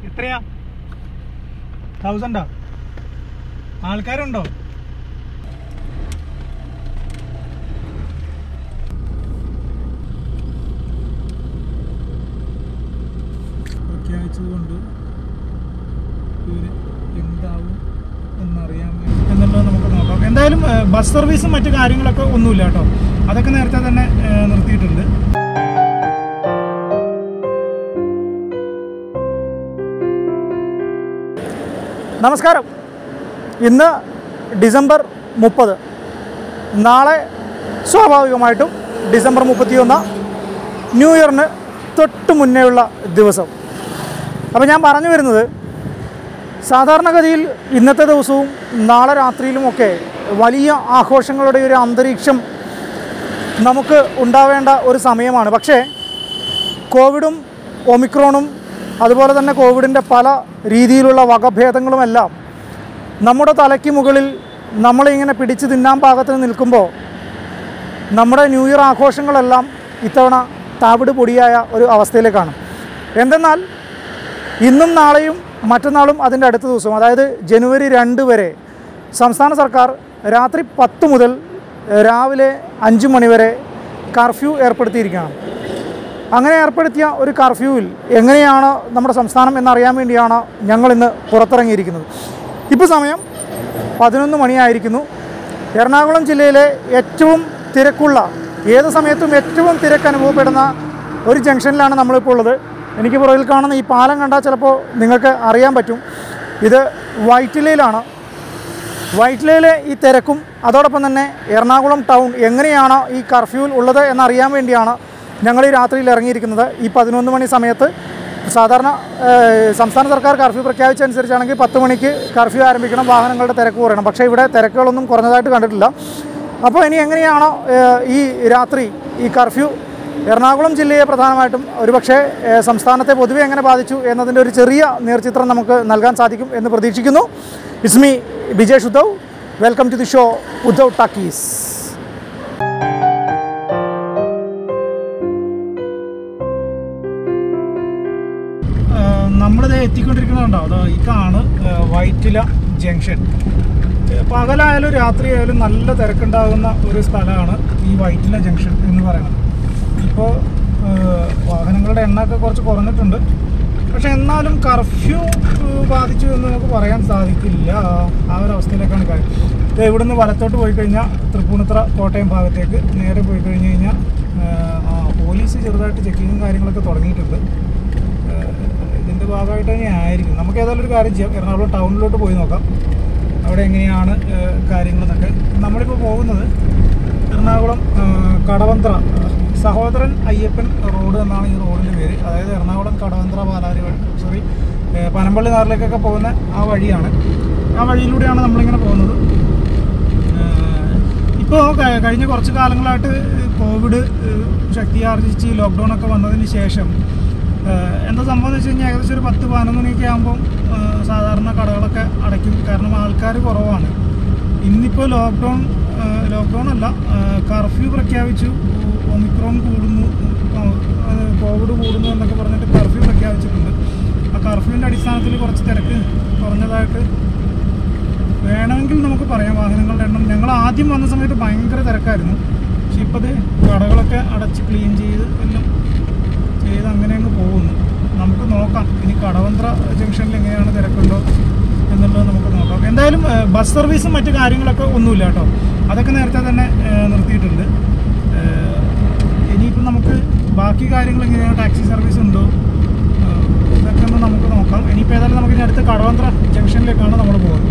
എത്രയാ തൗസൻഡാ ആൾക്കാരുണ്ടോ പ്രഖ്യാപിച്ചതുകൊണ്ട് ഇവര് എന്താവും എന്നറിയാൻ വേണ്ടി എന്നുള്ളത് നമുക്ക് നോക്കാം എന്തായാലും ഏഹ്, ബസ് സർവീസും മറ്റു കാര്യങ്ങളൊക്കെ ഒന്നുമില്ല കേട്ടോ അതൊക്കെ നേരത്തെ തന്നെ ഏഹ്, നിർത്തിയിട്ടുണ്ട് നമസ്കാരം ഇന്ന് ഡിസംബർ മുപ്പത് നാളെ സ്വാഭാവികമായിട്ടും ഡിസംബർ മുപ്പത്തിയൊന്ന് ന്യൂ ഇയറിന് തൊട്ട് മുന്നേയുള്ള ദിവസം അപ്പോൾ ഞാൻ പറഞ്ഞു വരുന്നത് സാധാരണഗതിയിൽ ഇന്നത്തെ ദിവസവും നാളെ രാത്രിയിലുമൊക്കെ വലിയ ആഘോഷങ്ങളുടെ ഒരു അന്തരീക്ഷം നമുക്ക് ഉണ്ടാവേണ്ട ഒരു സമയമാണ് പക്ഷേ കോവിഡും ഒമിക്രോണും അതുപോലെ തന്നെ കോവിഡിൻ്റെ പല രീതിയിലുള്ള വകഭേദങ്ങളുമെല്ലാം നമ്മുടെ തലയ്ക്ക് മുകളിൽ നമ്മളിങ്ങനെ പിടിച്ച് തിന്നാൻ പാകത്തിന് നിൽക്കുമ്പോൾ നമ്മുടെ ന്യൂ ഇയർ ആഘോഷങ്ങളെല്ലാം ഇത്തവണ താവിട് പൊടിയായ ഒരു അവസ്ഥയിലേക്കാണ് എന്തെന്നാൽ ഇന്നും നാളെയും മറ്റന്നാളും അതിൻ്റെ അടുത്ത ദിവസവും അതായത് ജനുവരി രണ്ട് വരെ സംസ്ഥാന സർക്കാർ രാത്രി പത്ത് മുതൽ രാവിലെ അഞ്ച് മണി വരെ കർഫ്യൂ ഏർപ്പെടുത്തിയിരിക്കുകയാണ് അങ്ങനെ ഏർപ്പെടുത്തിയ ഒരു കർഫ്യൂവിൽ എങ്ങനെയാണ് നമ്മുടെ സംസ്ഥാനം എന്നറിയാൻ വേണ്ടിയാണ് ഞങ്ങൾ ഇന്ന് പുറത്തിറങ്ങിയിരിക്കുന്നത് ഇപ്പോൾ സമയം പതിനൊന്ന് മണിയായിരിക്കുന്നു എറണാകുളം ജില്ലയിലെ ഏറ്റവും തിരക്കുള്ള ഏത് സമയത്തും ഏറ്റവും തിരക്ക് അനുഭവപ്പെടുന്ന ഒരു ജംഗ്ഷനിലാണ് നമ്മളിപ്പോൾ ഉള്ളത് എനിക്ക് പുറകിൽ കാണുന്ന ഈ പാലം കണ്ടാൽ ചിലപ്പോൾ നിങ്ങൾക്ക് അറിയാൻ പറ്റും ഇത് വൈറ്റിലയിലാണ് വൈറ്റിലയിലെ ഈ തിരക്കും അതോടൊപ്പം തന്നെ എറണാകുളം ടൗൺ എങ്ങനെയാണ് ഈ കർഫ്യൂവിൽ ഉള്ളത് എന്നറിയാൻ വേണ്ടിയാണ് ഞങ്ങൾ ഈ രാത്രിയിൽ ഇറങ്ങിയിരിക്കുന്നത് ഈ പതിനൊന്ന് മണി സമയത്ത് സാധാരണ ഏഹ്, സംസ്ഥാന സർക്കാർ കർഫ്യൂ പ്രഖ്യാപിച്ചനുസരിച്ചാണെങ്കിൽ പത്ത് മണിക്ക് കർഫ്യൂ ആരംഭിക്കണം വാഹനങ്ങളുടെ തിരക്ക് കുറയണം പക്ഷേ ഇവിടെ തിരക്കുകളൊന്നും കുറഞ്ഞതായിട്ട് കണ്ടിട്ടില്ല അപ്പോൾ ഇനി എങ്ങനെയാണോ ഏഹ്, ഈ രാത്രി ഈ കർഫ്യൂ എറണാകുളം ജില്ലയെ പ്രധാനമായിട്ടും ഒരുപക്ഷെ ഏഹ്, സംസ്ഥാനത്തെ പൊതുവെ എങ്ങനെ ബാധിച്ചു എന്നതിൻ്റെ ഒരു ചെറിയ നേർചിത്രം നമുക്ക് നൽകാൻ സാധിക്കും എന്ന് പ്രതീക്ഷിക്കുന്നു it's me Vijay Uddhav welcome to the show Uddhav talkies നമ്മളിത് എത്തിക്കൊണ്ടിരിക്കുന്നുണ്ടോ അതോ ഈ കാണ് വൈറ്റില ജംഗ്ഷൻ ഏഹ് പകലായാലും രാത്രിയായാലും നല്ല തിരക്കുണ്ടാകുന്ന ഒരു സ്ഥലമാണ് ഈ വൈറ്റില ജംഗ്ഷൻ എന്ന് പറയുന്നത് ഇപ്പോൾ വാഹനങ്ങളുടെ എണ്ണമൊക്കെ കുറച്ച് കുറഞ്ഞിട്ടുണ്ട് പക്ഷെ എന്നാലും കർഫ്യൂ ഏഹ് ബാധിച്ചു എന്ന് നമുക്ക് പറയാൻ സാധിക്കില്ല ആ ഒരു അവസ്ഥയിലേക്കാണ് കാര്യം ദേ ഇവിടുന്ന് വലത്തോട്ട് പോയി കഴിഞ്ഞാൽ തൃപ്പൂണിത്തുറ കോട്ടയം ഭാഗത്തേക്ക് നേരെ പോയി കഴിഞ്ഞ് കഴിഞ്ഞാൽ ഏഹ് ആ പോലീസ് ചെറുതായിട്ട് ചെക്കിങ്ങും കാര്യങ്ങളൊക്കെ തുടങ്ങിയിട്ടുണ്ട് ഏഹ് ഇതിൻ്റെ ഭാഗമായിട്ട് തന്നെ ആയിരിക്കും നമുക്ക് ഏതായാലും ഒരു കാര്യം ചെയ്യാം എറണാകുളം ടൗണിലോട്ട് പോയി നോക്കാം അവിടെ എങ്ങനെയാണ് ഏഹ് കാര്യങ്ങളെന്നൊക്കെ നമ്മളിപ്പോൾ പോകുന്നത് എറണാകുളം ഏഹ് കടവന്ത്ര സഹോദരൻ അയ്യപ്പൻ റോഡ് എന്നാണ് ഈ റോഡിൻ്റെ പേര് അതായത് എറണാകുളം കടവന്ത്ര പാലാരി വഴി സോറി ഏഹ് പനമ്പള്ളി നാറിലേക്കൊക്കെ പോകുന്ന ആ വഴിയാണ് ആ വഴിയിലൂടെയാണ് നമ്മളിങ്ങനെ പോകുന്നത് ഇപ്പോൾ കഴിഞ്ഞ കുറച്ച് കാലങ്ങളായിട്ട് കോവിഡ് ഏഹ് ശക്തിയാർജിച്ച് ലോക്ക്ഡൗൺ ഒക്കെ വന്നതിന് ശേഷം ഏഹ് എന്താ സംഭവം എന്ന് വെച്ച് കഴിഞ്ഞാൽ ഏകദേശം ഒരു പത്ത് പതിനൊന്ന് മണിയൊക്കെ ആകുമ്പോൾ സാധാരണ കടകളൊക്കെ അടയ്ക്കും കാരണം ആൾക്കാർ കുറവാണ് ഇന്നിപ്പോൾ ലോക്ക്ഡൗൺ ലോക്ക്ഡൗൺ അല്ല കർഫ്യൂ പ്രഖ്യാപിച്ചു ഒമിക്രോൺ കൂടുന്നു ഏഹ് കോവിഡ് കൂടുന്നു എന്നൊക്കെ പറഞ്ഞിട്ട് കർഫ്യൂ പ്രഖ്യാപിച്ചിട്ടുണ്ട് ആ കർഫ്യൂവിൻ്റെ അടിസ്ഥാനത്തിൽ കുറച്ച് തിരക്ക് കുറഞ്ഞതായിട്ട് വേണമെങ്കിൽ നമുക്ക് പറയാം വാഹനങ്ങളുടെ എണ്ണം ഞങ്ങൾ ആദ്യം വന്ന സമയത്ത് ഭയങ്കര തിരക്കായിരുന്നു പക്ഷെ ഇപ്പോൾ ഇത് കടകളൊക്കെ അടച്ച് ക്ലീൻ ചെയ്ത് എല്ലാം ചെയ്ത് അങ്ങനെ അങ്ങ് പോകുന്നു നമുക്ക് നോക്കാം ഇനി കടവന്ത്ര ജംഗ്ഷനിൽ എങ്ങനെയാണ് തിരക്കുണ്ടോ എന്നുള്ളത് നമുക്ക് നോക്കാം എന്തായാലും ഏഹ്, ബസ് സർവീസും മറ്റു കാര്യങ്ങളൊക്കെ ഒന്നുമില്ല കേട്ടോ അതൊക്കെ നേരത്തെ തന്നെ ഏഹ്, നിർത്തിയിട്ടുണ്ട് ഏഹ്, ഇനിയിപ്പം നമുക്ക് ബാക്കി കാര്യങ്ങൾ എങ്ങനെയാണ് ടാക്സി സർവീസ് ഉണ്ടോ ഏഹ്, ഇതൊക്കെ ഒന്ന് നമുക്ക് നോക്കാം ഇനിയിപ്പോൾ ഏതായാലും നമുക്ക് ഇനി അടുത്ത കടവന്ത്ര ജംഗ്ഷനിലേക്കാണ് നമ്മൾ പോകുന്നത്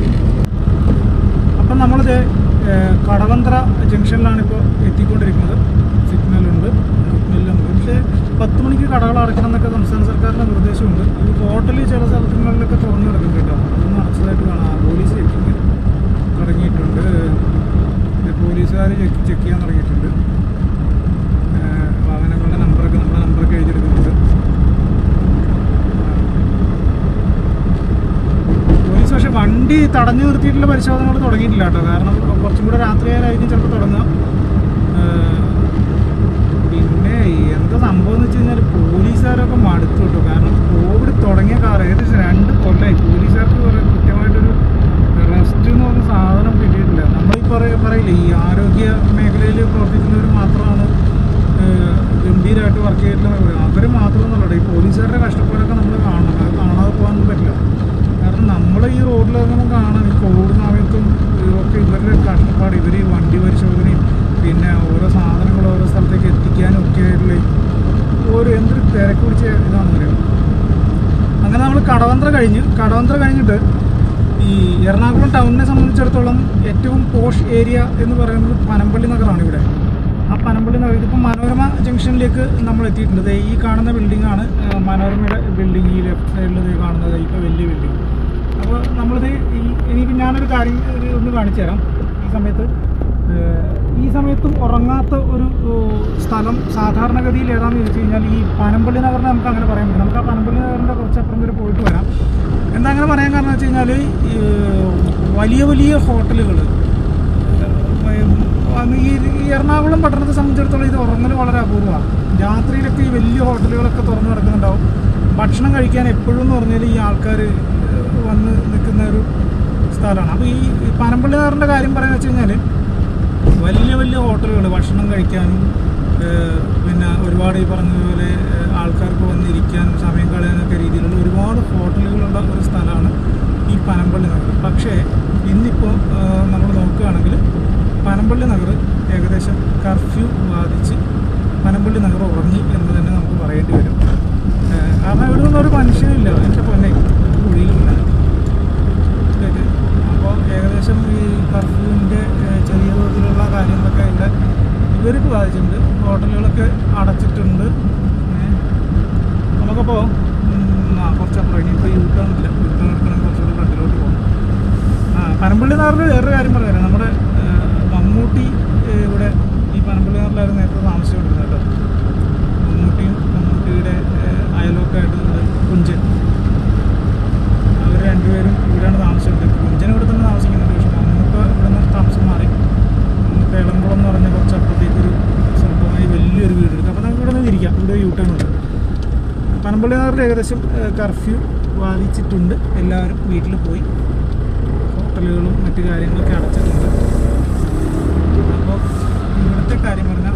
അപ്പം നമ്മളിത് ഏഹ്, കടവന്ത്ര ജംഗ്ഷനിലാണ് ഇപ്പോൾ എത്തിക്കൊണ്ടിരിക്കുന്നത് സിഗ്നലുണ്ട് സിഗ്നലുണ്ട് പക്ഷേ പത്ത് മണിക്ക് കടകൾ അടയ്ക്കണം എന്നൊക്കെ സംസ്ഥാന സർക്കാരിൻ്റെ നിർദ്ദേശമുണ്ട് ഈ ഹോട്ടലിൽ ചില സ്ഥലങ്ങളിലൊക്കെ തുറന്നു കിടക്കും കേട്ടോ അതൊന്നും അടച്ചതായിട്ട് കാണാം പോലീസ് ചെക്കിങ് തുടങ്ങിയിട്ടുണ്ട് ഇത് പോലീസുകാർ ചെക്ക് ചെക്ക് ചെയ്യാൻ തുടങ്ങിയിട്ടുണ്ട് ഏഹ്, വാഹനങ്ങളുടെ നമ്പറൊക്കെ നമ്മുടെ നമ്പറൊക്കെ എഴുതിയെടുക്കുന്നുണ്ട് പോലീസ് പക്ഷെ വണ്ടി തടഞ്ഞു നിർത്തിയിട്ടുള്ള പരിശോധനകൾ തുടങ്ങിയിട്ടില്ല കേട്ടോ കാരണം കുറച്ചും കൂടെ രാത്രിയായാലായിരിക്കും ചിലപ്പോൾ തുടങ്ങുക ഏഹ് പിന്നെ എന്താ സംഭവം എന്ന് വെച്ച് കഴിഞ്ഞാൽ പോലീസുകാരൊക്കെ മടുത്തു കേട്ടോ കാരണം കോവിഡ് തുടങ്ങിയ കാലം കഷ്ടപ്പാടൊക്കെ നമ്മൾ കാണണം അത് കാണാതെ പോകാനൊന്നും പറ്റില്ല കാരണം നമ്മൾ ഈ റോഡിലിറങ്ങുമ്പോൾ കാണാം ഈ കോവിഡ് സമയത്തും ഒക്കെ ഇവരുടെ കഷ്ടപ്പാട് ഇവർ ഈ വണ്ടി പരിശോധനയും പിന്നെ ഓരോ സാധനങ്ങൾ ഓരോ സ്ഥലത്തേക്ക് എത്തിക്കാനും ഒക്കെ ആയിട്ടുള്ള ഓരോ എന്തൊരു തിരക്ക് പിടിച്ച ഇതാണെന്ന് പറയാം അങ്ങനെ നമ്മൾ കടവന്ത്ര കഴിഞ്ഞ് കടവന്ത്ര കഴിഞ്ഞിട്ട് ഈ എറണാകുളം ടൗണിനെ സംബന്ധിച്ചിടത്തോളം ഏറ്റവും പോഷ് ഏരിയ എന്ന് പറയുന്നത് പനമ്പള്ളി നഗരമാണ് ഇവിടെ ആ പനമ്പള്ളി നഗരം ഇതിപ്പോൾ മനോരമ ജംഗ്ഷനിലേക്ക് നമ്മൾ എത്തിയിട്ടുണ്ട് ദേ ഈ കാണുന്ന ബിൽഡിംഗ് ആണ് ആ, മനോരമയുടെ ബിൽഡിംഗ് ഈ ലെഫ്റ്റ് സൈഡിൽ ഇത് കാണുന്നത് ഇപ്പോൾ വലിയ ബിൽഡിംഗ് അപ്പോൾ നമ്മളിത് ഈ ഇനിയിപ്പോൾ ഞാനൊരു കാര്യം ഒരു ഒന്ന് കാണിച്ചു തരാം ഈ സമയത്ത് ഏഹ്, ഈ സമയത്തും ഉറങ്ങാത്ത ഒരു ഏഹ്, സ്ഥലം സാധാരണഗതിയിൽ ഏതാണെന്ന് ചോദിച്ചു കഴിഞ്ഞാൽ ഈ പനമ്പള്ളി നഗറിനെ നമുക്ക് അങ്ങനെ പറയാൻ പറ്റും നമുക്ക് ആ പനമ്പള്ളി നഗറിൻ്റെ കുറച്ചപ്പുറം വരെ പോയിട്ട് വരാം എന്താ അങ്ങനെ പറയാൻ കാരണം വെച്ച് കഴിഞ്ഞാൽ വലിയ വലിയ ഹോട്ടലുകൾ ഈ ഈ എറണാകുളം പട്ടണത്തെ സംബന്ധിച്ചിടത്തോളം ഇത് ഉറങ്ങൽ വളരെ അപൂർവമാണ് രാത്രിയിലൊക്കെ ഈ വലിയ ഹോട്ടലുകളൊക്കെ തുറന്നു കിടക്കുന്നുണ്ടാവും ഭക്ഷണം കഴിക്കാൻ എപ്പോഴും എന്ന് പറഞ്ഞാൽ ഈ ആൾക്കാർ വന്ന് നിൽക്കുന്ന ഒരു സ്ഥലമാണ് അപ്പോൾ ഈ ഈ പനമ്പള്ളി നഗറിൻ്റെ കാര്യം പറയാന്ന് വെച്ച് കഴിഞ്ഞാൽ വലിയ വലിയ ഹോട്ടലുകൾ ഭക്ഷണം കഴിക്കാനും ഏഹ്, പിന്നെ ഒരുപാട് ഈ പറഞ്ഞതുപോലെ ഏഹ്, ആൾക്കാർക്ക് വന്നിരിക്കാൻ സമയം കളയാനൊക്കെ രീതിയിലുള്ള ഒരുപാട് ഹോട്ടലുകളുള്ള ഒരു സ്ഥലമാണ് ഈ പനമ്പള്ളി നഗർ പക്ഷേ ഇന്നിപ്പോൾ നമ്മൾ നോക്കുകയാണെങ്കിൽ പനമ്പള്ളി നഗർ ഏകദേശം കർഫ്യൂ ബാധിച്ച് പനമ്പള്ളി നഗർ ഉറങ്ങി എന്ന് തന്നെ നമുക്ക് പറയേണ്ടി വരും ഏഹ്, കാരണം ഇവിടെ നിന്നും ഒരു മനുഷ്യനില്ല എൻ്റെ പൊന്നെ കുഴിയിലില്ല ഇതൊക്കെ. അപ്പോൾ ഏകദേശം ഈ കർഫ്യൂവിൻ്റെ ചെറിയ തോതിലുള്ള കാര്യങ്ങളൊക്കെ ഇവിടെ ഇവർക്ക് ബാധിച്ചിട്ടുണ്ട് ഹോട്ടലുകളൊക്കെ അടച്ചിട്ടുണ്ട് ഏ. നമുക്കപ്പോൾ ഉം, ആ കുറച്ചപ്പുറം ഇനിയിപ്പോൾ യൂ ടേൺ ഇല്ല യൂ ടേൺ എടുക്കണമെങ്കിൽ കുറച്ചുകൂടി ഫ്രണ്ടിലോട്ട് പോകണം ആ പനമ്പള്ളി നാറിൽ വേറൊരു കാര്യം പറയാം നമ്മുടെ ഏ, മമ്മൂട്ടി ഏ, ഇവിടെ ഈ പനമ്പള്ളി നാറിലായിരുന്നു നേരത്തെ താമസിച്ചുകൊണ്ടിരുന്നത് കേട്ടോ മമ്മൂട്ടിയും മമ്മൂട്ടിയുടെ ഏ, അയൽവക്കമായിട്ട് നമ്മുടെ കുഞ്ചൻ അവർ രണ്ടുപേരും ഇവിടെയാണ് താമസിക്കുന്നത് കുഞ്ചൻ ഇവിടെ തന്നെ താമസിക്കുന്നുണ്ട് പക്ഷെ മമ്മൂക്ക ഇവിടെ നിന്ന് താമസം മാറി മമ്മൂക്ക എളംകുളം എന്ന് പറഞ്ഞ കുറച്ച് അപ്പുറത്തേക്ക് ഒരു സ്വന്തമായി വലിയൊരു വീട് എടുക്കും അപ്പോൾ നമുക്ക് ഇവിടെ നിന്ന് ഇരിക്കാം ഇവിടെ യൂ ടേൺ ഉണ്ട് പനമ്പള്ളി നഗറിൽ ഏകദേശം കർഫ്യൂ ബാധിച്ചിട്ടുണ്ട് എല്ലാവരും വീട്ടിൽ പോയി ഹോട്ടലുകളും മറ്റു കാര്യങ്ങളൊക്കെ അടച്ചിട്ടുണ്ട് അപ്പോൾ ഇവിടുത്തെ കാര്യം പറഞ്ഞാൽ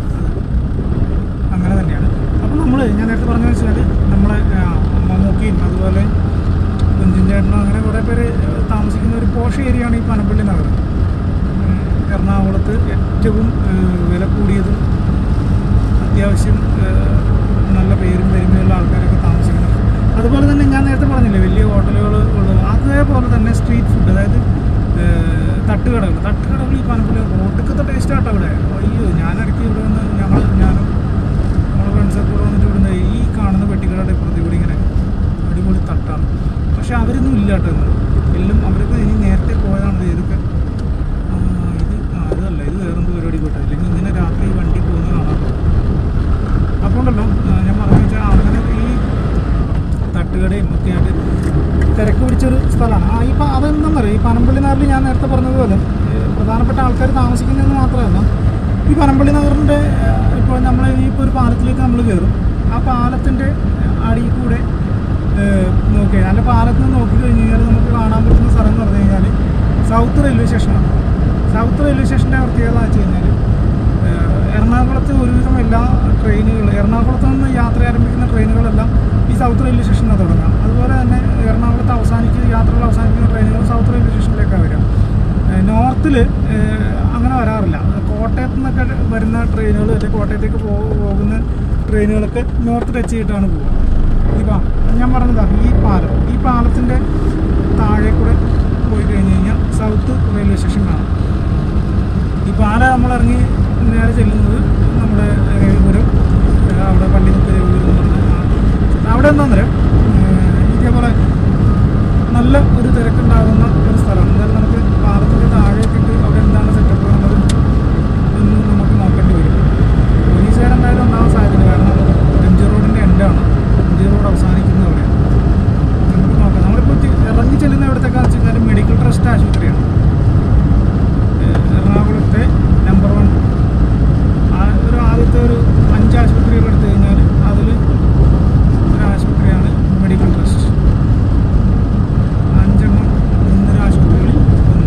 അങ്ങനെ തന്നെയാണ് അപ്പോൾ നമ്മൾ ഞാൻ നേരത്തെ പറഞ്ഞു വെച്ചാൽ നമ്മളെ ആ, മമ്മൂക്കയും അതുപോലെ കുഞ്ചൻ ചേട്ടനും അങ്ങനെ കുറേ പേര് ഏഹ്, താമസിക്കുന്ന ഒരു പോഷ ഏരിയയാണ് ഈ പനപ്പള്ളി നഗർ ഉം, എറണാകുളത്ത് ഏറ്റവും ഏഹ്, വില കൂടിയതും അത്യാവശ്യം ഏഹ്, നല്ല പേരും പെരുമയുള്ള ആൾക്കാരൊക്കെ താമസിക്കുന്നത് അതുപോലെ തന്നെ ഞാൻ നേരത്തെ പറഞ്ഞില്ലേ വലിയ ഹോട്ടലുകൾ ഉള്ളത് അതേപോലെ തന്നെ സ്ട്രീറ്റ് ഫുഡ് അതായത് ഏഹ്, തട്ടുകടകൾ തട്ടുകടകൾ ഈ പനപ്പള്ളി റോട്ടിക്കത്തെ ടേസ്റ്റ് ആട്ടോ ഇവിടെ അയ്യോ ഞാനിടയ്ക്ക് ഇവിടെ വന്ന് ഞങ്ങൾ ഞാനും നമ്മുടെ ഫ്രണ്ട്സൊക്കെ കൂടെ വന്നിട്ട് ഇവിടുന്ന് ഈ കാണുന്ന പെട്ടിക്കടയുടെ ഇപ്പുറത്ത് ഇവിടെ ഇങ്ങനെ അടിപൊളി തട്ടാണ് പക്ഷെ അവരൊന്നും ഇല്ല കേട്ടോ ഇന്ന് എല്ലാം അവർക്ക് ഇനി നേരത്തെ പോയതാണ് ഇതൊക്കെ ആ, ഇത് ആ ഇതല്ല ഇത് വേറെന്ത് പരിപാടി പോട്ടെ അല്ലെങ്കിൽ ഇങ്ങനെ രാത്രി വണ്ടി പോകുന്ന കാണാം അപ്പോൾ ഉണ്ടല്ലോ ആ, ഞാൻ പറഞ്ഞു വെച്ചാൽ അങ്ങനെ ഈ തട്ടുകടയും ഒക്കെ ആയിട്ട് തിരക്ക് പിടിച്ചൊരു സ്ഥലമാണ് ആ ഇപ്പം അതെന്താണെന്ന് അറിയാം ഈ പനമ്പള്ളി നഗറിൽ ഞാൻ നേരത്തെ പറഞ്ഞതുപോലെ ഏ, പ്രധാനപ്പെട്ട ആൾക്കാർ താമസിക്കുന്നതെന്ന് മാത്രമല്ല ഈ പനമ്പള്ളി നഗറിൻ്റെ ഇപ്പോൾ നമ്മൾ ഇപ്പോൾ ഒരു പാലത്തിലേക്ക് നമ്മൾ കയറും ആ പാലത്തിൻ്റെ അടിയിൽ കൂടെ നോക്കിയാൽ അതിൻ്റെ പാലത്തിൽ നിന്ന് നോക്കി കഴിഞ്ഞ് കഴിഞ്ഞാൽ നമുക്ക് കാണാൻ പറ്റുന്ന സ്ഥലം എന്ന് പറഞ്ഞു കഴിഞ്ഞാൽ സൗത്ത് റെയിൽവേ സ്റ്റേഷനാണ് സൗത്ത് റെയിൽവേ സ്റ്റേഷൻ്റെ പ്രത്യേകത എന്ന് വെച്ച് കഴിഞ്ഞാൽ ഏഹ് എറണാകുളത്ത് ഒരുവിധം എല്ലാ ട്രെയിനുകൾ എറണാകുളത്ത് നിന്ന് യാത്ര ആരംഭിക്കുന്ന ട്രെയിനുകളെല്ലാം ഈ സൗത്ത് റെയിൽവേ സ്റ്റേഷനിൽ തുടങ്ങാം അതുപോലെ തന്നെ എറണാകുളത്ത് അവസാനിക്കുന്ന യാത്രകൾ അവസാനിക്കുന്ന ട്രെയിനുകൾ സൗത്ത് റെയിൽവേ സ്റ്റേഷനിലേക്കാണ് വരിക നോർത്തിൽ അങ്ങനെ വരാറില്ല കോട്ടയത്ത് നിന്നൊക്കെ വരുന്ന ട്രെയിനുകൾ അല്ലെങ്കിൽ കോട്ടയത്തേക്ക് പോ- പോകുന്ന ട്രെയിനുകളൊക്കെ നോർത്ത് ടച്ച് ചെയ്തിട്ടാണ് പോകുക ഇപ്പം ഞാൻ പറഞ്ഞതാണ് ഈ പാലം ഈ പാലത്തിൻ്റെ താഴെ കൂടെ പോയി കഴിഞ്ഞ് കഴിഞ്ഞാൽ സൗത്ത് റെയിൽവേ സ്റ്റേഷൻ കാണാം ഈ പാല നമ്മൾ ഇറങ്ങി നേരെ ചെല്ലുന്നത് നമ്മുടെ രവിപുരം ഏഹ് അവിടെ പള്ളിമുക്ക് രവിപുരം എന്ന് പറഞ്ഞ ആ- അവിടെ എന്താണെന്നറിയാം ഏഹ് ഇതേപോലെ നല്ല ഒരു തിരക്കുണ്ടാകുന്ന ഒരു സ്ഥലമാണ് എന്തായാലും നമുക്ക് പാലത്തിൻ്റെ താഴേക്ക് ഇട്ട് അവിടെ എന്താണ് സെറ്റപ്പ് എന്നുള്ളത് ഒന്ന് നമുക്ക് നോക്കേണ്ടി വരും പോലീസുകാർ എന്തായാലും ഉണ്ടാവാൻ സാധ്യത കാരണം എം ജി റോഡിൻ്റെ എൻഡാണ് എം ജി റോഡ് അവസാനിക്കുന്നത് അവിടെയാണ് നമുക്ക് നോക്കാം നമ്മളിപ്പോൾ ചെ- ഇറങ്ങി ചെല്ലുന്ന എവിടത്തേക്കാന്ന് വെച്ച് കഴിഞ്ഞാൽ മെഡിക്കൽ ട്രസ്റ്റ് ആശുപത്രിയാണ് ഏഹ് എറണാകുളത്തെ നമ്പർ വൺ ആ ഒരു ആദ്യത്തെ ഒരു അഞ്ച് ആശുപത്രികൾ എടുത്തു കഴിഞ്ഞാൽ അതിൽ ഒരു ആശുപത്രിയാണ് മെഡിക്കൽ ട്രസ്റ്റ് അഞ്ചെണ്ണം മുൻനിര ആശുപത്രികളിൽ ഒന്ന്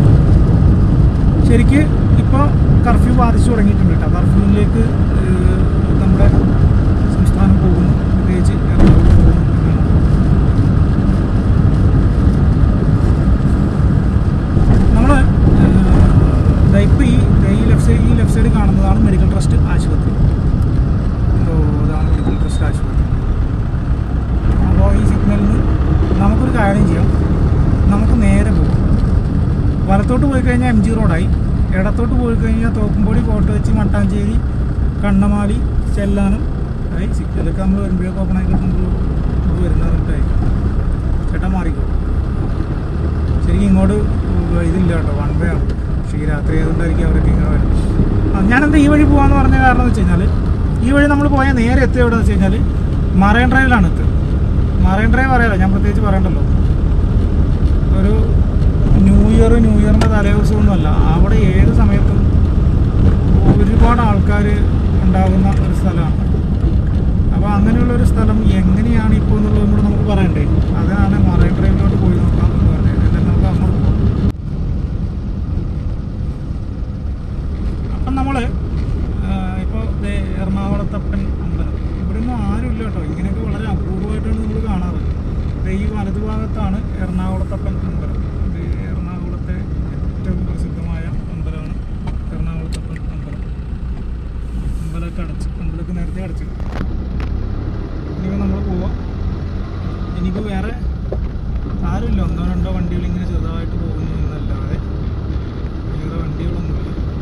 ശരിക്ക് ഇപ്പോൾ കർഫ്യൂ ബാധിച്ചു തുടങ്ങിയിട്ടുണ്ട് കേട്ടോ കർഫ്യൂവിലേക്ക് ഏഹ്, നമ്മുടെ സംസ്ഥാനം പോകുന്നു പ്രത്യേകിച്ച് എറണാകുളം പോകുന്നുണ്ട് വലത്തോട്ട് പോയി കഴിഞ്ഞാൽ എം ജി റോഡായി ഇടത്തോട്ട് പോയി കഴിഞ്ഞാൽ തോക്കുംപൊടി കോട്ട് വെച്ച് മട്ടാഞ്ചേരി കണ്ണമാലി ചെല്ലാനം ആയി സിഗ്നലൊക്കെ നമ്മൾ വരുമ്പോഴേക്കും ഓപ്പൺ ആയി നമ്മൾ വരുന്നതായി ചേട്ടാ മാറിക്കോ ശരിക്കും ഇങ്ങോട്ട് ഇതില്ല കേട്ടോ വൺ വേ ആണ് പക്ഷേ ഈ രാത്രി ആയതുകൊണ്ടായിരിക്കും അവരൊക്കെ ഇങ്ങനെ വരും ആ, ഞാനെന്താ ഈ വഴി പോകാന്ന് പറഞ്ഞ കാരണം എന്ന് വെച്ച് കഴിഞ്ഞാൽ ഈ വഴി നമ്മൾ പോയാൽ നേരെ എത്തുക എവിടെ വെച്ച് കഴിഞ്ഞാൽ മറൈൻ ഡ്രൈവിലാണ് എത്തുക മറൈൻ ഡ്രൈവ് അറിയാലോ ഞാൻ പ്രത്യേകിച്ച് പറയണ്ടല്ലോ ഒരു ന്യൂ ഇയർ ന്യൂ ഇയറിൻ്റെ തലേദിവസമൊന്നുമല്ല അവിടെ ഏത് സമയത്തും ഒരുപാട് ആൾക്കാർ ഉണ്ടാകുന്ന ഒരു സ്ഥലമാണ് അപ്പോൾ അങ്ങനെയുള്ളൊരു സ്ഥലം എങ്ങനെയാണ് ഇപ്പോൾ എന്നുള്ളതും കൂടെ നമുക്ക് പറയണ്ടേ അതാണ് മറൈൻ ഡ്രൈവിലോട്ട് പോയി നോക്കാം എന്ന് പറഞ്ഞത് എന്നിട്ട് നമുക്ക് അങ്ങോട്ട് പോകാം അപ്പം നമ്മൾ ഇപ്പോൾ എറണാകുളത്തപ്പൻ അമ്പലം ഇവിടെ ഒന്നും ആരുമില്ല കേട്ടോ ഇങ്ങനെയൊക്കെ വളരെ അപൂർവമായിട്ടാണ് നമ്മൾ കാണാറ് ദേ ഈ വലതുഭാഗത്താണ് എറണാകുളത്തപ്പൻ അമ്പലം ഇത് എറണാകുളത്തെ ഏറ്റവും പ്രസിദ്ധമായ അമ്പലമാണ് എറണാകുളത്തപ്പൻ അമ്പലം അമ്പലമൊക്കെ അടച്ചു അമ്പലമൊക്കെ നേരത്തെ അടച്ചു ഇനിയിപ്പോൾ നമ്മൾ പോവാം ഇനിയിപ്പോൾ വേറെ ആരുമില്ല ഒന്നോ രണ്ടോ വണ്ടികൾ ഇങ്ങനെ ചെറുതായിട്ട് പോകുന്നു എന്നല്ലാതെ വേറെ വണ്ടികളൊന്നുമില്ല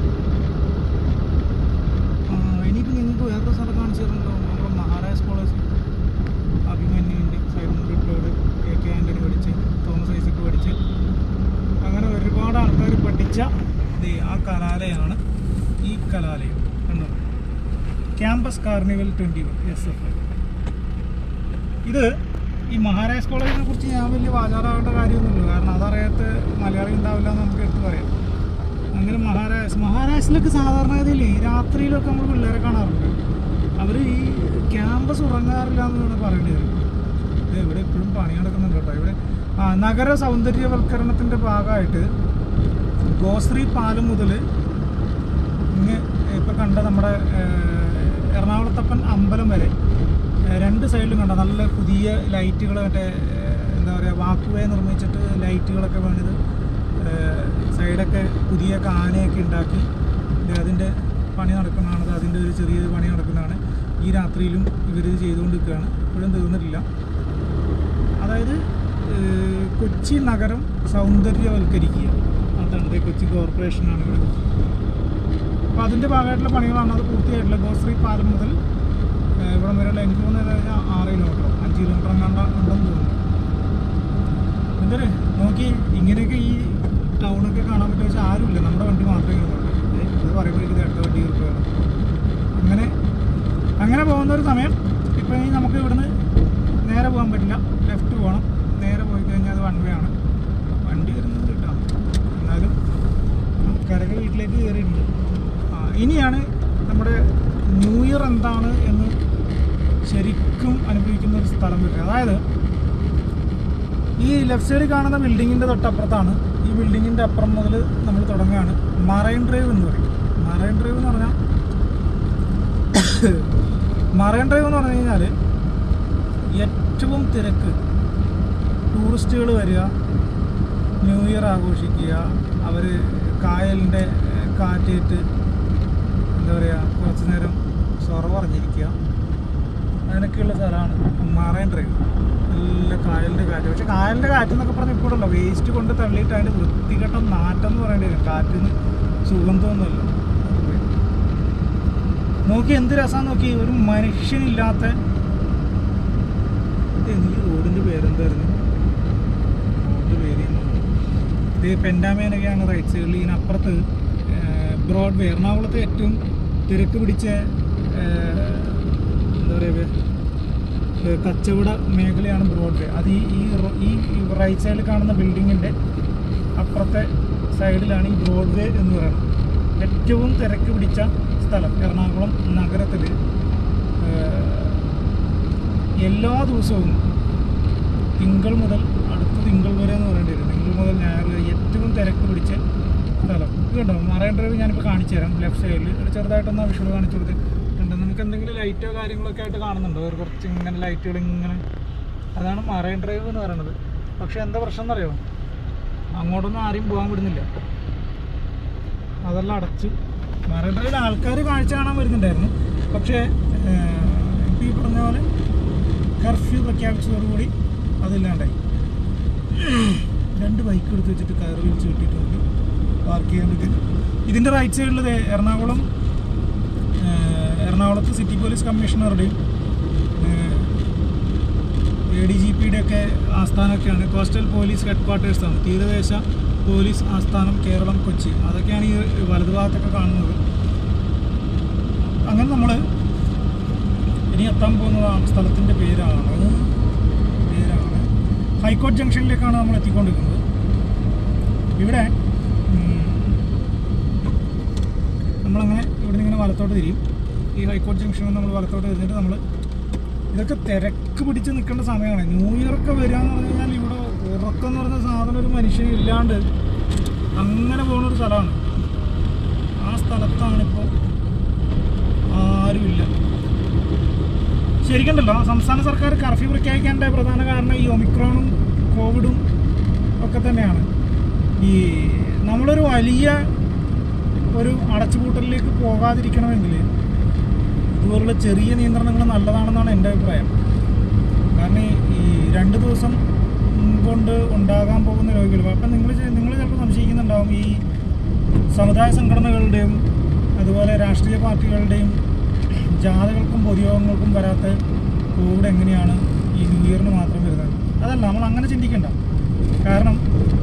ആ, ഇനിയിപ്പോൾ നിങ്ങൾക്ക് വേറൊരു സ്ഥലം കാണിച്ചു തരുന്നുണ്ടോ നമ്മുടെ മഹാരാജ് കോളേജ് അഭിമന്യുവിൻ്റെ Simon retired K K Antony പഠിച്ച് തോമസ് ഐസക്ക് പഠിച്ച് അങ്ങനെ ഒരുപാട് ആൾക്കാർ പഠിച്ച ദേ ആ കലാലയമാണ് ഈ കലാലയം കണ്ടോ campus carnival twenty one S F ഇത് ഈ മഹാരാജ് കോളേജിനെ കുറിച്ച് ഞാൻ വലിയ വാചാറാവേണ്ട കാര്യമൊന്നുമില്ല കാരണം അതറിയാത്ത മലയാളി ഉണ്ടാവില്ല എന്ന് നമുക്ക് എടുത്ത് പറയാം അങ്ങനെ മഹാരാജ് മഹാരാഷ്ട്രയിലൊക്കെ സാധാരണഗതിയിൽ ഈ രാത്രിയിലൊക്കെ നമ്മൾ പിള്ളേരെ കാണാറുണ്ട് അവർ ഈ ക്യാമ്പസ് ഉറങ്ങാറില്ല എന്നാണ് പറയേണ്ടി വരും ഇത് ഇവിടെ ഇപ്പോഴും പണി നടക്കുന്നുണ്ട് കേട്ടോ ഇവിടെ ആ നഗര സൗന്ദര്യവൽക്കരണത്തിൻ്റെ ഭാഗമായിട്ട് ഗോശ്രീ പാലം മുതൽ ഇങ്ങ് ഇപ്പം കണ്ട നമ്മുടെ ഏഹ്, എറണാകുളത്തപ്പൻ അമ്പലം വരെ ഏഹ്, രണ്ട് സൈഡിലും കണ്ട നല്ല പുതിയ ലൈറ്റുകൾ മറ്റേ ഏഹ്, എന്താ പറയുക വാക്ക് വേ നിർമ്മിച്ചിട്ട് ലൈറ്റുകളൊക്കെ പണിത് ഏഹ്, സൈഡൊക്കെ പുതിയ കാനയൊക്കെ ഉണ്ടാക്കി ഇത് അതിൻ്റെ പണി നടക്കുന്നതാണ് ഇത് അതിൻ്റെ ഒരു ചെറിയൊരു പണി നടക്കുന്നതാണ് ഈ രാത്രിയിലും ഇവരിത് ചെയ്തുകൊണ്ടിരിക്കുകയാണ് ഇപ്പോഴും തീർന്നിട്ടില്ല അതായത് ഏഹ്, കൊച്ചി നഗരം സൗന്ദര്യവൽക്കരിക്കുക അതാണ് ഇത് കൊച്ചി കോർപ്പറേഷനാണ് ഇവിടെ അപ്പോൾ അതിൻ്റെ ഭാഗമായിട്ടുള്ള പണികളാണ് അത് പൂർത്തിയായിട്ടുള്ള ഗോശ്രീ പാലം മുതൽ ഏഹ്, ഇവിടം വരെയുള്ള എനിക്ക് തോന്നുന്നത് ഏകദേശം ആറ് കിലോമീറ്റർ അഞ്ച് കിലോമീറ്റർ എങ്ങാണ്ട ഉണ്ടെന്ന് തോന്നുന്നു എന്തൊരു നോക്കി ഇങ്ങനെയൊക്കെ ഈ ടൗണൊക്കെ കാണാൻ പറ്റുക വെച്ചാൽ ആരുമില്ല നമ്മുടെ വണ്ടി മാത്രമേ ഇങ്ങനെ ഉള്ളൂ. ഏ, അത് പറയുമ്പോഴേക്കും അടുത്ത വണ്ടി കിട്ടുകയാണ് അങ്ങനെ അങ്ങനെ പോകുന്ന ഒരു സമയം ഇപ്പം ഇനി നമുക്ക് ഇവിടുന്ന് നേരെ പോകാൻ പറ്റില്ല ലെഫ്റ്റ് പോകണം നേരെ പോയി കഴിഞ്ഞാൽ അത് വൺ വേ ആണ് വണ്ടി വരുന്നത് കേട്ടോ എന്നാലും കരക വീട്ടിലേക്ക് കയറിയിട്ടുണ്ട് ആ ഇനിയാണ് നമ്മുടെ ന്യൂ ഇയർ എന്താണ് എന്ന് ശരിക്കും അനുഭവിക്കുന്ന ഒരു സ്ഥലം വരിക അതായത് ഈ ലെഫ്റ്റ് സൈഡിൽ കാണുന്ന ബിൽഡിങ്ങിൻ്റെ തൊട്ടപ്പുറത്താണ് ഈ ബിൽഡിങ്ങിൻ്റെ അപ്പുറം മുതൽ നമ്മൾ തുടങ്ങുകയാണ് മറൈൻ ഡ്രൈവ് എന്ന് പറയും മറൈൻ ഡ്രൈവ് എന്ന് പറഞ്ഞാൽ മറൈൻ ഡ്രൈവ് എന്ന് പറഞ്ഞു കഴിഞ്ഞാൽ ഏറ്റവും തിരക്ക് ടൂറിസ്റ്റുകൾ വരിക ന്യൂ ഇയർ ആഘോഷിക്കുക അവർ കായലിൻ്റെ ഏഹ്, കാറ്റേറ്റ് എന്താ പറയുക കുറച്ച് നേരം സൊറ പറഞ്ഞിരിക്കുക അതിനൊക്കെയുള്ള സ്ഥലമാണ് മറൈൻ ഡ്രൈവ് നല്ല കായലിൻ്റെ കാറ്റ് പക്ഷെ കായലിൻ്റെ കാറ്റ് എന്നൊക്കെ പറഞ്ഞ് ഇപ്പോഴല്ലോ വേസ്റ്റ് കൊണ്ട് തള്ളിയിട്ട് അതിൻ്റെ വൃത്തികെട്ട നാറ്റം എന്ന് പറയേണ്ടി വരും കാറ്റിന് സുഗന്ധമൊന്നുമില്ല നോക്കി എന്ത് രസമാണെന്ന് നോക്കി ഒരു മനുഷ്യനില്ലാത്ത ഇത് എന്ത് ഈ റോഡിൻ്റെ പേരെന്തായിരുന്നു റോഡിൻ്റെ പേര് ഞാൻ മറന്നു. ഇത് പെൻഡാമേനൊക്കെയാണ് റൈറ്റ് സൈഡിൽ ഇതിനപ്പുറത്ത് ബ്രോഡ്വേ എറണാകുളത്തെ ഏറ്റവും തിരക്ക് പിടിച്ച ഏഹ്, എന്താ പറയുക ഏഹ്, കച്ചവട മേഖലയാണ് ബ്രോഡ്വേ അത് ഈ ഈ റോ- ഈ റൈറ്റ് സൈഡിൽ കാണുന്ന ബിൽഡിങ്ങിൻ്റെ അപ്പുറത്തെ സൈഡിലാണ് ഈ ബ്രോഡ്വേ എന്ന് പറയുന്നത് ഏറ്റവും തിരക്ക് പിടിച്ച സ്ഥലം എറണാകുളം നഗരത്തിൽ എല്ലാ ദിവസവും തിങ്കൾ മുതൽ അടുത്ത തിങ്കൾ വരെ എന്ന് പറയേണ്ടി വരും തിങ്കൾ മുതൽ ഞായർ വരെ ഏറ്റവും തിരക്ക് പിടിച്ച സ്ഥലം ഇത് കണ്ടോ മറൈൻ ഡ്രൈവ് ഞാനിപ്പോൾ കാണിച്ചു തരാം ലെഫ്റ്റ് സൈഡിൽ ഒരു ചെറുതായിട്ടൊന്ന് വിഷ്വൽ കാണിച്ചു കൊടുത്ത് ഉണ്ട് നമുക്ക് എന്തെങ്കിലും ലൈറ്റോ കാര്യങ്ങളൊക്കെ ആയിട്ട് കാണുന്നുണ്ടോ ഒരു കുറച്ച് ഇങ്ങനെ ലൈറ്റുകൾ ഇങ്ങനെ അതാണ് മറൈൻ ഡ്രൈവ് എന്ന് പറയുന്നത് പക്ഷേ എന്താ പ്രശ്നം എന്നറിയോ അങ്ങോട്ടൊന്നും ആരെയും പോകാൻ വിടുന്നില്ല അതെല്ലാം അടച്ചു മറൈൻ ഡ്രൈവിൽ ആൾക്കാർ കാഴ്ച കാണാൻ വരുന്നുണ്ടായിരുന്നു പക്ഷേ ഇപ്പോൾ ഈ പറഞ്ഞ പോലെ കർഫ്യൂ പ്രഖ്യാപിച്ചതോടുകൂടി അതില്ലാണ്ടായി രണ്ട് ബൈക്ക് എടുത്ത് വെച്ചിട്ട് കയറ് വിളിച്ച് കിട്ടിയിട്ടുണ്ട് പാർക്ക് ചെയ്യാൻ പറ്റും ഇതിൻ്റെ റൈറ്റ് സൈഡിൽ എറണാകുളം ഏഹ്, എറണാകുളത്ത് സിറ്റി പോലീസ് കമ്മീഷണറുടെയും എ ഡി ജി പിയുടെ ഒക്കെ ആസ്ഥാനമൊക്കെയാണ് കോസ്റ്റൽ പോലീസ് ഹെഡ് ക്വാർട്ടേഴ്സാണ് തീരദേശ പോലീസ് ആസ്ഥാനം കേരളം കൊച്ചി അതൊക്കെയാണ് ഈ വലതുഭാഗത്തൊക്കെ കാണുന്നത് അങ്ങനെ നമ്മൾ ഇനി എത്താൻ പോകുന്ന ആ സ്ഥലത്തിൻ്റെ പേരാണ് പേരാണ് ഹൈക്കോർട്ട് ജംഗ്ഷനിലേക്കാണ് നമ്മൾ എത്തിക്കൊണ്ടിരിക്കുന്നത് ഇവിടെ ഉം, നമ്മളങ്ങനെ ഇവിടെ നിന്ന് ഇങ്ങനെ വലത്തോട്ട് തിരിയും ഈ ഹൈക്കോർട്ട് ജംഗ്ഷനിൽ നമ്മൾ വലത്തോട്ട് തിരിഞ്ഞിട്ട് നമ്മൾ ഇതൊക്കെ തിരക്ക് പിടിച്ച് നിൽക്കേണ്ട സമയമാണ് ന്യൂ ഇയർ ഒക്കെ വരിക എന്ന് പറഞ്ഞു കഴിഞ്ഞാൽ ഇവിടെ ഉറക്കം എന്ന് പറഞ്ഞ സാധനം ഒരു മനുഷ്യന് ഇല്ലാണ്ട് അങ്ങനെ പോകുന്ന ഒരു സ്ഥലമാണ് ആ സ്ഥലത്താണിപ്പോൾ ആരുമില്ല ശരിക്കുണ്ടല്ലോ സംസ്ഥാന സർക്കാർ കർഫ്യൂ പ്രഖ്യാപിക്കേണ്ട പ്രധാന കാരണം ഈ ഒമിക്രോണും കോവിഡും ഒക്കെ തന്നെയാണ് ഈ നമ്മളൊരു വലിയ ഒരു അടച്ചുപൂട്ടലിലേക്ക് പോകാതിരിക്കണമെങ്കിൽ ഇതുപോലുള്ള ചെറിയ നിയന്ത്രണങ്ങൾ നല്ലതാണെന്നാണ് എൻ്റെ അഭിപ്രായം കാരണം ഈ- ഈ രണ്ട് ദിവസം കൊണ്ട് ഉണ്ടാകാൻ പോകുന്ന രോഗികൾ അപ്പം നിങ്ങൾ നിങ്ങൾ ചിലപ്പോൾ സംശയിക്കുന്നുണ്ടാവും ഈ സമുദായ സംഘടനകളുടെയും അതുപോലെ രാഷ്ട്രീയ പാർട്ടികളുടെയും ജാഥകൾക്കും പൊതുയോഗങ്ങൾക്കും വരാത്ത കോവിഡ് എങ്ങനെയാണ് ഈ ന്യൂ ഇയറിന് മാത്രം വരുന്നത് അതല്ല നമ്മൾ അങ്ങനെ ചിന്തിക്കണ്ട കാരണം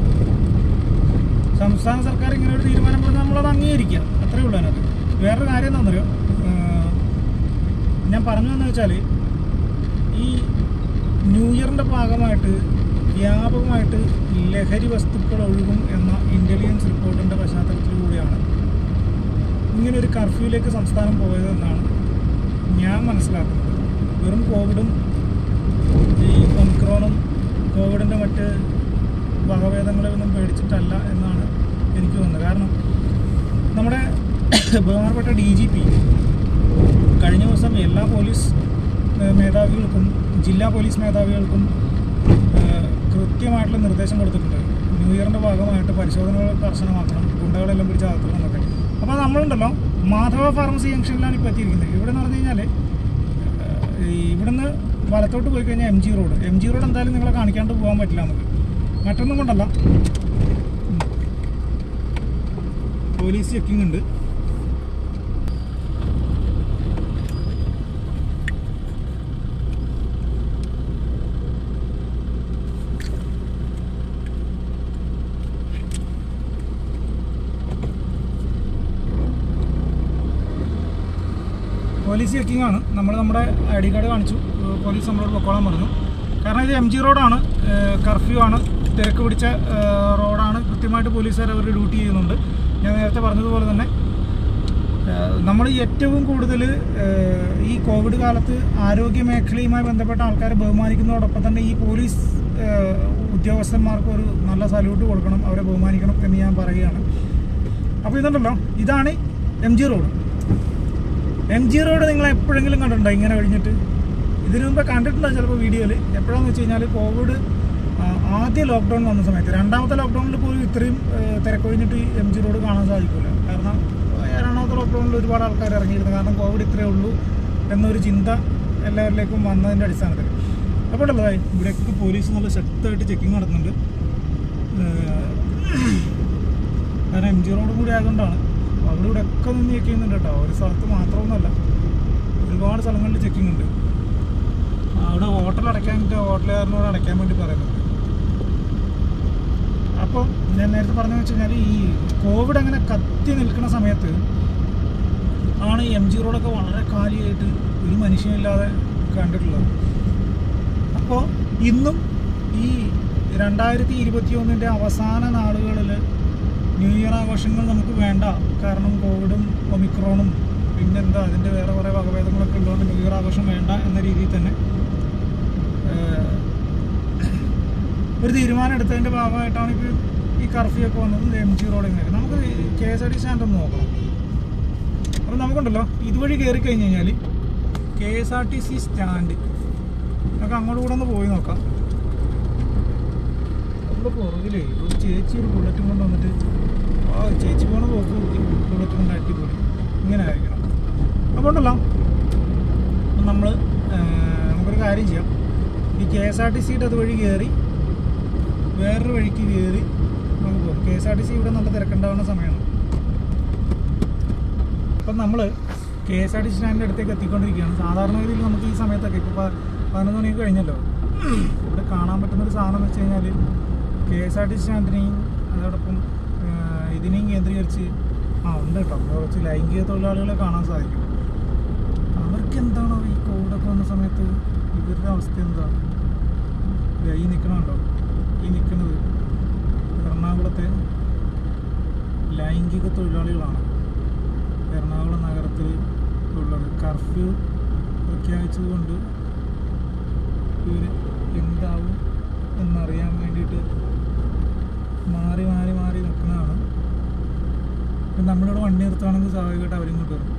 സംസ്ഥാന സർക്കാർ ഇങ്ങനെ ഒരു തീരുമാനം പറഞ്ഞാൽ നമ്മളത് അംഗീകരിക്കുക അത്രേ ഉള്ളൂ അതിനകത്ത് വേറൊരു കാര്യം എന്താണെന്നറിയോ ഏഹ് ഞാൻ പറഞ്ഞു എന്ന് വെച്ചാൽ ഈ ന്യൂ ഇയറിൻ്റെ ഭാഗമായിട്ട് വ്യാപകമായിട്ട് ലഹരി വസ്തുക്കൾ ഒഴുകും എന്ന ഇൻ്റലിജൻസ് റിപ്പോർട്ടിൻ്റെ പശ്ചാത്തലത്തിലൂടെയാണ് ഇങ്ങനെ ഒരു കർഫ്യൂയിലേക്ക് സംസ്ഥാനം പോയതെന്നാണ് ഞാൻ മനസ്സിലാക്കുന്നത് വെറും കോവിഡും ഈ ഒമിക്രോണും കോവിഡിൻ്റെ മറ്റ് വകഭേദങ്ങളെയൊന്നും പേടിച്ചിട്ടല്ല എന്നാണ് എനിക്ക് തോന്നുന്നത് കാരണം നമ്മുടെ ബഹുമാനപ്പെട്ട ഡി ജി പി കഴിഞ്ഞ ദിവസം എല്ലാ പോലീസ് ഏഹ്, മേധാവികൾക്കും ജില്ലാ പോലീസ് മേധാവികൾക്കും ഏഹ്, കൃത്യമായിട്ടുള്ള നിർദ്ദേശം കൊടുത്തിട്ടുണ്ട് ന്യൂ ഇയറിൻ്റെ ഭാഗമായിട്ട് പരിശോധനകൾ കർശനമാക്കണം ഗുണ്ടകളെല്ലാം പിടിച്ച് അകത്തണം എന്നൊക്കെ അപ്പോൾ നമ്മളുണ്ടല്ലോ മാധവ ഫാർമസി ജംഗ്ഷനിലാണ് ഇപ്പോൾ എത്തിയിരിക്കുന്നത് ഇവിടെ എന്ന് പറഞ്ഞു കഴിഞ്ഞാൽ ഈ ഇവിടുന്ന് വലത്തോട്ട് പോയി കഴിഞ്ഞാൽ M G road M G road എന്തായാലും നിങ്ങളെ കാണിക്കാണ്ട് പോകാൻ പറ്റില്ല നമുക്ക് മറ്റൊന്നും കൊണ്ടല്ല ഉം. പോലീസ് ചെക്കിംഗ് ഉണ്ട് പോലീസ് ചെക്കിംഗ് ആണ് നമ്മൾ നമ്മുടെ ഐ ഡി കാർഡ് കാണിച്ചു ഏഹ് പോലീസ് നമ്മളോട് പൊക്കോളാൻ പറഞ്ഞു കാരണം ഇത് എം ജി റോഡാണ് കർഫ്യൂ ആണ് തിരക്ക് പിടിച്ച ഏഹ് റോഡാണ് കൃത്യമായിട്ട് പോലീസുകാർ അവർ ഡ്യൂട്ടി ചെയ്യുന്നുണ്ട് ഞാൻ നേരത്തെ പറഞ്ഞതുപോലെ തന്നെ നമ്മൾ ഏറ്റവും കൂടുതൽ ഈ കോവിഡ് കാലത്ത് ആരോഗ്യ മേഖലയുമായി ബന്ധപ്പെട്ട ആൾക്കാരെ ബഹുമാനിക്കുന്നതോടൊപ്പം തന്നെ ഈ പോലീസ് ഏഹ്, ഉദ്യോഗസ്ഥന്മാർക്ക് ഒരു നല്ല സല്യൂട്ട് കൊടുക്കണം അവരെ ബഹുമാനിക്കണം എന്ന് ഞാൻ പറയുകയാണ് അപ്പോൾ ഇതുണ്ടല്ലോ ഇതാണ് M G road M G road നിങ്ങൾ എപ്പോഴെങ്കിലും കണ്ടിട്ടുണ്ടോ ഇങ്ങനെ കഴിഞ്ഞിട്ട് ഇതിനു മുമ്പ് കണ്ടിട്ടുണ്ടോ ചിലപ്പോൾ വീഡിയോയിൽ എപ്പോഴാന്ന് വെച്ച് കഴിഞ്ഞാൽ കോവിഡ് ആ, ആദ്യ ലോക്ക്ഡൗൺ വന്ന സമയത്ത് രണ്ടാമത്തെ ലോക്ക്ഡൗണിൽ പോലും ഇത്രയും ഏഹ്, തിരക്കൊഴിഞ്ഞിട്ട് ഈ എം ജി റോഡ് കാണാൻ സാധിക്കില്ല കാരണം ഏഹ്, രണ്ടാമത്തെ ലോക്ക്ഡൗണിൽ ഒരുപാട് ആൾക്കാർ ഇറങ്ങിയിരുന്നു കാരണം കോവിഡ് ഇത്രയേ ഉള്ളൂ എന്നൊരു ചിന്ത എല്ലാവരിലേക്കും വന്നതിൻ്റെ അടിസ്ഥാനത്തിൽ അപ്പോൾ ഉണ്ടല്ലോ ദാ ഇവിടെയൊക്കെ പോലീസ് നല്ല ശക്തമായിട്ട് ചെക്കിങ് നടത്തുന്നുണ്ട് ഏഹ്, കാരണം എം ജി റോഡും കൂടി ആയതുകൊണ്ടാണ് അവിടെ ഇവിടെ ഒക്കെ നിന്ന് ചെക്ക് ചെയ്യുന്നുണ്ട് കേട്ടോ ഒരു സ്ഥലത്ത് മാത്രമൊന്നുമല്ല ഒരുപാട് സ്ഥലങ്ങളിൽ ചെക്കിംഗ് ഉണ്ട് അവിടെ ഹോട്ടൽ അടയ്ക്കാനിട്ട് ഹോട്ടലുകാരനോട് അടയ്ക്കാൻ വേണ്ടി പറയുന്നുണ്ട് അപ്പോൾ ഞാൻ നേരത്തെ പറഞ്ഞു വെച്ച് കഴിഞ്ഞാൽ ഈ കോവിഡ് അങ്ങനെ കത്തി നിൽക്കുന്ന സമയത്ത് ആണ് ഈ എം ജി റോഡൊക്കെ വളരെ കാലിയായിട്ട് ഒരു മനുഷ്യനില്ലാതെ കണ്ടിട്ടുള്ളത് അപ്പോൾ ഇന്നും ഈ രണ്ടായിരത്തി ഇരുപത്തി ഒന്നിൻ്റെ അവസാന നാളുകളിൽ ന്യൂ ഇയർ ആഘോഷങ്ങൾ നമുക്ക് വേണ്ട കാരണം കോവിഡും ഒമിക്രോണും പിന്നെന്താ അതിൻ്റെ വേറെ കുറേ വകഭേദങ്ങളൊക്കെ ഉള്ളതുകൊണ്ട് ന്യൂ ഇയർ ആഘോഷം വേണ്ട എന്ന രീതിയിൽ തന്നെ ഏഹ്, ഒരു തീരുമാനം എടുത്തതിൻ്റെ ഭാഗമായിട്ടാണ് ഇപ്പോൾ ഈ കർഫ്യൂ ഒക്കെ വന്നത് എം ജി റോഡിങ്ങനെ നമുക്ക് K S R T stand ഒന്ന് നോക്കണം അപ്പോൾ നമുക്കുണ്ടല്ലോ ഇതുവഴി കയറി കഴിഞ്ഞ് കഴിഞ്ഞാൽ K S R T C stand നമുക്ക് അങ്ങോട്ട് കൂടെ ഒന്ന് പോയി നോക്കാം നമ്മുടെ പുറകിലേ ഒരു ചേച്ചി ഒരു ബുള്ളറ്റും കൊണ്ട് വന്നിട്ട് ആ ചേച്ചി പോണ പോക്ക് ബുള്ളറ്റ് കൊണ്ട് അടിപൊളി ഇങ്ങനെ ആയിരിക്കണം അപ്പോൾ ഉണ്ടല്ലോ അപ്പം നമ്മൾ നമുക്കൊരു കാര്യം ചെയ്യാം ഈ കെ എസ് ആർ ടി സിയുടെ അതുവഴി കയറി വേറൊരു വഴിക്ക് കയറി നമുക്ക് പോകും K S R T C ഇവിടെ നല്ല തിരക്കുണ്ടാവുന്ന സമയമാണ് അപ്പം നമ്മൾ K S R T C സ്റ്റാൻഡിൻ്റെ അടുത്തേക്ക് എത്തിക്കൊണ്ടിരിക്കുകയാണ് സാധാരണ രീതിയിൽ നമുക്ക് ഈ സമയത്തൊക്കെ ഇപ്പോൾ പതിനൊന്ന് മണിയൊക്കെ കഴിഞ്ഞല്ലോ ഇവിടെ കാണാൻ പറ്റുന്ന ഒരു സാധനം എന്ന് വെച്ച് കഴിഞ്ഞാൽ K S R T C സ്റ്റാൻഡിനെയും അതോടൊപ്പം ആ, ഇതിനെയും കേന്ദ്രീകരിച്ച് ആ ഉണ്ട് കേട്ടോ കുറച്ച് ലൈംഗിക തൊഴിലാളികളെ കാണാൻ സാധിക്കും അവർക്ക് എന്താണോ ഈ കോവിഡൊക്കെ വന്ന സമയത്ത് ഇവരുടെ അവസ്ഥ എന്താ ദേ ഈ നിൽക്കണുണ്ടോ ഈ നിൽക്കുന്നത് എറണാകുളത്തെ ലൈംഗിക തൊഴിലാളികളാണ് എറണാകുളം നഗരത്തിൽ ഉള്ളത് കർഫ്യൂ പ്രഖ്യാപിച്ചതുകൊണ്ട് ഇവർ എന്താവും എന്നറിയാൻ വേണ്ടിയിട്ട് മാറി മാറി മാറി നിൽക്കുന്നതാണ് ഇപ്പം നമ്മളിവിടെ വണ്ടി നിർത്തുകയാണെങ്കിൽ സ്വാഭാവികമായിട്ട് അവരും കൊണ്ട് വരും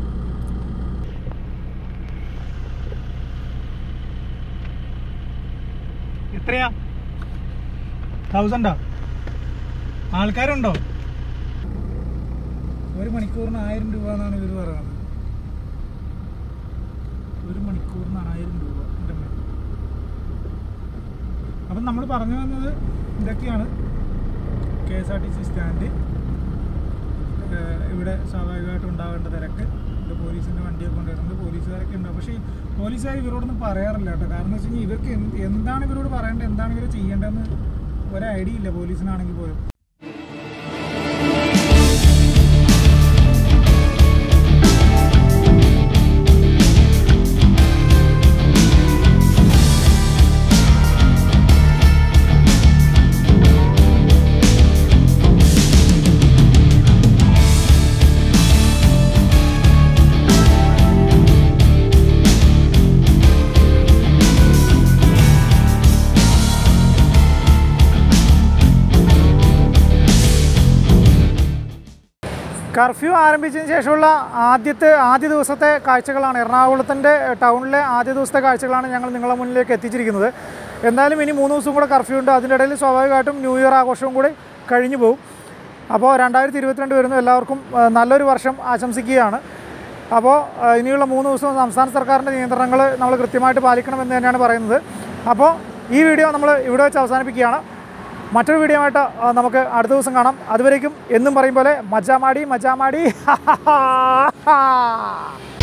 എത്രയാ തൗസൻഡാ ആൾക്കാരുണ്ടോ ഒരു മണിക്കൂറിന് ആയിരം രൂപ എന്നാണ് ഇവർ പറയുന്നത് ഒരു മണിക്കൂറിന് ആയിരം രൂപ എൻ്റെ അമ്മേ. അപ്പം നമ്മൾ പറഞ്ഞു വന്നത് ഇതൊക്കെയാണ് K S R T C stand ഏഹ് ഇവിടെ സ്വാഭാവികമായിട്ടും ഉണ്ടാവേണ്ട തിരക്ക് ഇവിടെ പോലീസിൻ്റെ വണ്ടിയൊക്കെ കൊണ്ടുവരുന്നുണ്ട് പോലീസുകാരൊക്കെ ഉണ്ടാവും പക്ഷേ ഈ പോലീസുകാർ ഇവരോടൊന്നും പറയാറില്ല കേട്ടോ കാരണം എന്ന് വെച്ച് കഴിഞ്ഞാൽ ഇവർക്ക് എന്ത് എന്താണ് ഇവരോട് പറയേണ്ടത് എന്താണ് ഇവർ ചെയ്യേണ്ടതെന്ന് ഒരു ഐഡിയ ഇല്ല പോലീസിനാണെങ്കിൽ പോലും കർഫ്യൂ ആരംഭിച്ചതിന് ശേഷമുള്ള ആദ്യത്തെ ആദ്യ ദിവസത്തെ കാഴ്ചകളാണ് എറണാകുളത്തിൻ്റെ ടൗണിലെ ആദ്യ ദിവസത്തെ കാഴ്ചകളാണ് ഞങ്ങൾ നിങ്ങളുടെ മുന്നിലേക്ക് എത്തിച്ചിരിക്കുന്നത് എന്തായാലും ഇനി മൂന്ന് ദിവസം കൂടെ കർഫ്യൂ ഉണ്ട് അതിൻ്റെ ഇടയിൽ സ്വാഭാവികമായിട്ടും ന്യൂ ഇയർ ആഘോഷവും കൂടി കഴിഞ്ഞു പോകും അപ്പോൾ രണ്ടായിരത്തി ഇരുപത്തിരണ്ട് വരുന്നു എല്ലാവർക്കും ആ, നല്ലൊരു വർഷം ആശംസിക്കുകയാണ് അപ്പോൾ ആ, ഇനിയുള്ള മൂന്ന് ദിവസവും സംസ്ഥാന സർക്കാരിൻ്റെ നിയന്ത്രണങ്ങൾ നമ്മൾ കൃത്യമായിട്ട് പാലിക്കണമെന്ന് തന്നെയാണ് പറയുന്നത് അപ്പോൾ ഈ വീഡിയോ നമ്മൾ ഇവിടെ വെച്ച് അവസാനിപ്പിക്കുകയാണ് മറ്റൊരു വീഡിയോ ആയിട്ട് ആ, നമുക്ക് അടുത്ത ദിവസം കാണാം അതുവരേക്കും എന്നും പറയും പോലെ മജാമാടി മജാമാടി